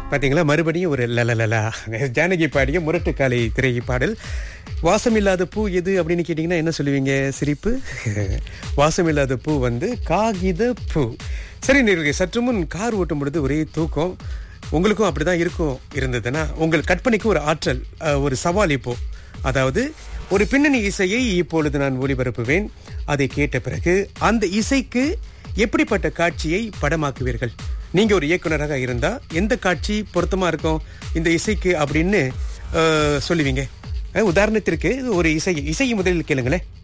பாத்தீங்களா மறுபடியும் ஒரு லலலலா ஜானகி பாடிய முரட்டுக்காலை திரை பாடல் வாசமில்லாத பூ எது அப்படின்னு கேட்டிங்கன்னா என்ன சொல்லுவீங்க சிரிப்பு வாசமில்லாத பூ வந்து காகித பூ சரி நேர்களே சற்று முன் கார் ஓட்டும் பொழுது ஒரே தூக்கம் உங்களுக்கும் அப்படிதான் இருக்கும் இருந்ததுன்னா உங்கள் கற்பனைக்கு ஒரு ஆற்றல் அஹ், ஒரு சவால் இப்போ அதாவது ஒரு பின்னணி இசையை இப்பொழுது நான் ஒளிபரப்புவேன் அதை கேட்ட பிறகு அந்த இசைக்கு எப்படிப்பட்ட காட்சியை படமாக்குவீர்கள் நீங்க ஒரு இயக்குனராக இருந்தா எந்த காட்சி பொருத்தமா இருக்கும் இந்த இசைக்கு அப்படின்னு அஹ், சொல்லுவீங்க அஹ், உதாரணத்திற்கு ஒரு இசை இசையை முதலில் கேளுங்களேன்